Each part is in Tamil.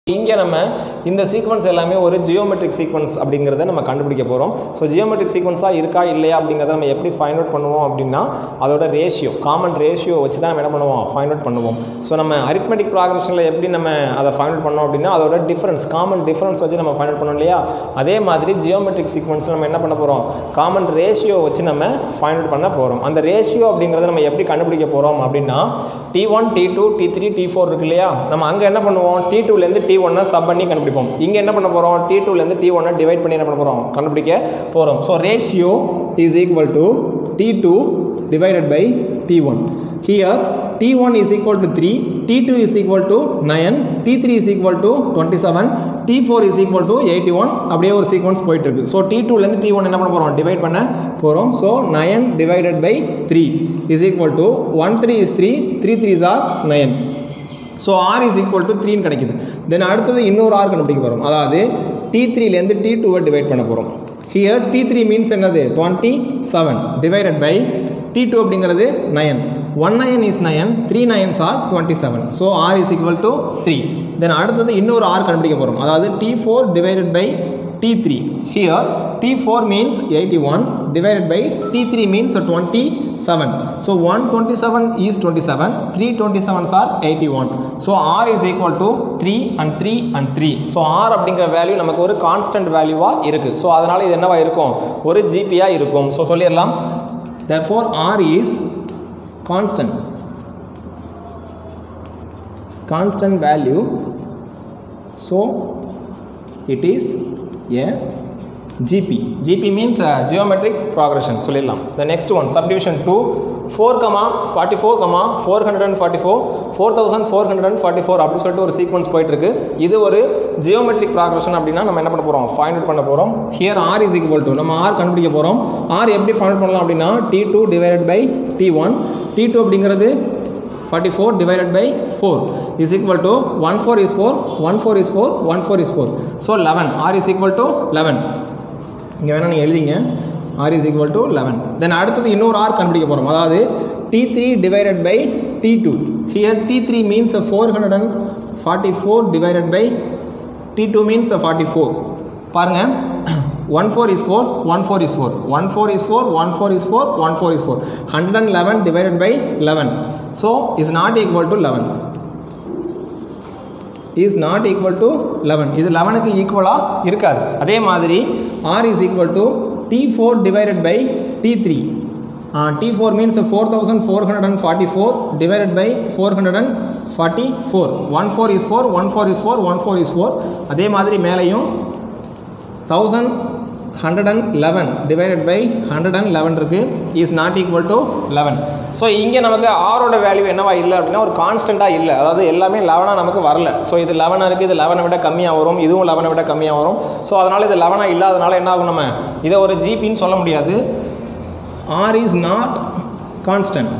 இங்கே நம்ம இந்த சீக்வன்ஸ் எல்லாமே ஒரு ஜியோமெட்ரிக் சீக்வன்ஸ் அப்படிங்கிறத நம்ம கண்டுபிடிக்க போகிறோம் ஸோ ஜியோமெட்ரிக் சீக்வன்ஸாக இருக்கா இல்லையா அப்படிங்கிறத நம்ம எப்படி ஃபைண்ட் அவுட் பண்ணுவோம் அப்படின்னா அதோட ரேஷியோ காமன் ரேஷியோ வச்சு தான் நம்ம என்ன பண்ணுவோம் ஃபைண்ட் அவுட் பண்ணுவோம் ஸோ நம்ம அரித்மெட்டிக் ப்ராக்ரஷனில் எப்படி நம்ம அதை ஃபைண்ட் அவுட் பண்ணோம் அப்படின்னா அதோட டிஃப்ரென்ஸ் காமன் டிஃப்ரென்ஸ் வச்சு நம்ம ஃபைண்ட் அவுட் பண்ணோம் இல்லையா அதே மாதிரி ஜியோமெட்ரிக் சீக்வன்ஸில் நம்ம என்ன பண்ண போகிறோம் காமன் ரேஷியோ வச்சு நம்ம ஃபைண்ட் அவுட் பண்ண போகிறோம் அந்த ரேஷியோ அப்படிங்கிறத நம்ம எப்படி கண்டுபிடிக்க போகிறோம் அப்படின்னா T one T two T three T four இருக்கு இல்லையா நம்ம அங்கே என்ன பண்ணுவோம் டி டூலேருந்து டி ஒன்னை சப் பண்ணி கண்டுபிடிப்போம் இங்கே என்ன பண்ண போகிறோம் டி டூலேருந்து டி ஒன்னை டிவைட் பண்ணி என்ன பண்ண போகிறோம் கண்டுபிடிக்க போகிறோம் so ratio is equal to T two divided by T one here T one is equal to three T two is equal to nine T three is equal to twenty seven T four is equal to eighty one அப்படியே ஒரு சீக்வன்ஸ் போயிட்டு இருக்கு ஸோ டி டூலேருந்து டி ஒன் என்ன பண்ண போகிறோம் டிவைட் பண்ண போகிறோம் so nine divided by three is equal to one three is three three three is R nine so R is equal to த்ரீன்னு கிடைக்குது தென் அடுத்தது இன்னொரு ஆர் கண்டுபிடிக்க போகிறோம் அதாவது டி த்ரீலேருந்து டி டூவை டிவைட் பண்ண போகிறோம் ஹியர் டி த்ரீ மீன்ஸ் என்னது twenty seven divided by T two அப்படிங்கிறது nine one nine is nine three nines are twenty seven so R is equal to three then அடுத்தது இன்னொரு ஆர் கண்டுபிடிக்க போகிறோம் அதாவது T four divided by T three here T four means eighty one divided by T three means twenty seven so one twenty seven is twenty seven three twenty sevens are eighty one so R is equal to three and three and three so R அப்படிங்கிற வேல்யூ நமக்கு ஒரு கான்ஸ்டன்ட் வேல்யூவாக இருக்குது ஸோ அதனால் இது என்னவா இருக்கும் ஒரு ஜிபியாக இருக்கும் ஸோ சொல்லிடலாம் therefore r is constant constant value so it is a gp gp means uh, geometric progression சொல்லிடலாம் the next one subdivision 2 4 comma forty four comma four hundred and forty four four thousand four hundred and forty four அப்படின்னு சொல்லிட்டு ஒரு சீக்வன்ஸ் போயிட்டு இருக்கு இது ஒரு ஜியோமெட்ரிக் ப்ராக்ரஷன் அப்படின்னா நம்ம என்ன பண்ண போகிறோம் ஃபைண்ட் அவுட் பண்ண போகிறோம் here R is equal to நம்ம ஆர் கண்டுபிடிக்க போகிறோம் ஆர் எப்படி ஃபைண்ட் அவுட் பண்ணலாம் அப்படின்னா T two divided by T one T two அப்படிங்கிறது forty four divided by four is equal to one four is four one four is four one four is four so eleven R is equal to eleven இங்கே வேணால் நீங்கள் எழுதிங்க R is equal to eleven then அடுத்தது இன்னொரு ஆர் கண்டுபிடிக்க போகிறோம் அதாவது T three divided by T two here T three means four hundred and forty four divided by T two means forty four பாருங்கள் one four is four one four is four one four is four one four is four one four is four hundred and eleven divided by eleven so is not equal to eleven is not equal to eleven இது லெவனுக்கு ஈக்குவலாக இருக்காது அதே மாதிரி R is equal to T four divided by T three T four means four thousand four hundred and forty four divided by four hundred and forty four one four is four one four is four one four is four அதே மாதிரி மேலேயும் thousand hundred and eleven divided by hundred and eleven இருக்குது is not equal to eleven so இங்கே நமக்கு ஆரோட வேல்யூ என்னவா இல்லை அப்படின்னா ஒரு கான்ஸ்டண்ட்டாக இல்லை அதாவது எல்லாமே லெவனாக நமக்கு வரல ஸோ இது லெவனாக இருக்குது இது லெவனை விட கம்மியாக வரும் இதுவும் லெவனை விட கம்மியாக வரும் ஸோ அதனால் இது லெவனாக இல்லாதனால என்ன ஆகும் நம்ம இதை ஒரு ஜிபின்னு சொல்ல முடியாது R is not constant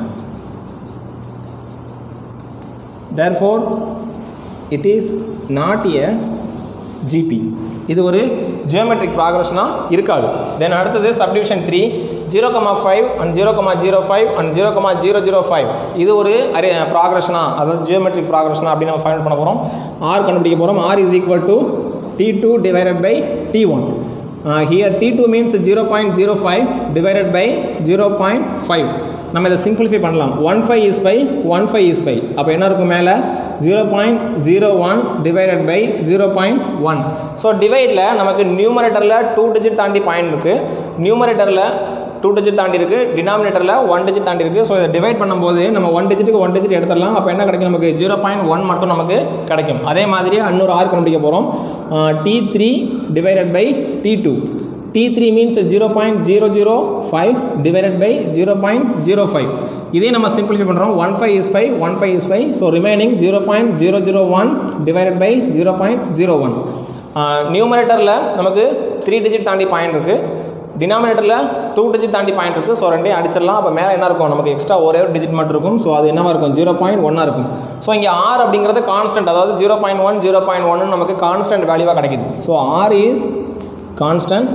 therefore it is not a GP இது ஒரு ஜியோமெட்ரிக் ப்ராக்ரஷனாக இருக்காது தென் அடுத்தது subdivision three zero comma five and zero comma zero five and zero comma zero zero five இது ஒரு அரே ப்ராக்ரஷனா அதாவது ஜியோமெட்ரிக் ப்ராக்ரஷனா அப்படின்னு நம்ம ஃபைண்ட் பண்ண போகிறோம் ஆர் கண்டுபிடிக்க போகிறோம் R is equal to T two divided by T one here T two means zero point zero five divided by zero point five நம்ம இதை சிம்பிளிஃபை பண்ணலாம் one five is five one five is five அப்போ என்ன இருக்கும் மேலே zero point zero one divided by zero point one so டிவைடில் நமக்கு நியூமரேட்டரில் டூ டிஜிட் தாண்டி பாயிண்ட் இருக்குது நியூமரேட்டரில் டூ டிஜிட் தாண்டி இருக்குது டினாமினேட்டரில் ஒன் டிஜிட் தாண்டி இருக்குது ஸோ இதை டிவைட் பண்ணும்போது நம்ம ஒன் டிஜிட்டுக்கு ஒன் டிஜிட் எடுத்துடலாம் அப்போ என்ன கிடைக்கும் நமக்கு ஜீரோ பாயிண்ட் ஒன் மட்டும் நமக்கு கிடைக்கும் அதே மாதிரி இன்னொரு ஆர் கண்டுபிடிக்க போகிறோம் T three divided by T two T three means zero point zero zero five divided by zero point zero five இதே நம்ம சிம்பிளிஃபை பண்ணுறோம் one five is five one five is five so remaining zero point zero zero one divided by zero point zero one நியூமரேட்டரில் நமக்கு த்ரீ டிஜிட் தாண்டி பாயிண்ட் இருக்குது டினாமினேட்டரில் டூ டிஜிட் தாண்டி பாயிண்ட் இருக்குது ஸோ ரெண்டையும் அடிச்சிடலாம் அப்போ மேலே என்ன இருக்கும் நமக்கு எக்ஸ்ட்ரா ஒரே ஒரு டிஜிட் மட்டும் இருக்கும் ஸோ அது என்னவாக இருக்கும் ஜீரோ பாயிண்ட் ஒன்னாக இருக்கும் ஸோ இங்கே ஆர் அப்படிங்கிறது கான்ஸ்டன்ட் அதாவது zero point one zero point ஒன்னு நமக்கு கான்ஸ்டன்ட் வேல்யூவாக கிடைக்குது so R is constant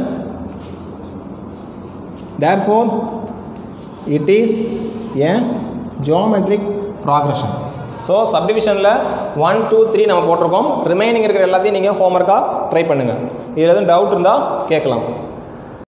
therefore it is a geometric progression so சப்டிவிஷனில் ஒன் டூ த்ரீ நம்ம போட்டிருக்கோம் ரிமைனிங் இருக்கிற எல்லாத்தையும் நீங்கள் ஹோம்ஒர்க்காக ட்ரை பண்ணுங்கள் இதில் எதுவும் டவுட் இருந்தால் கேட்கலாம்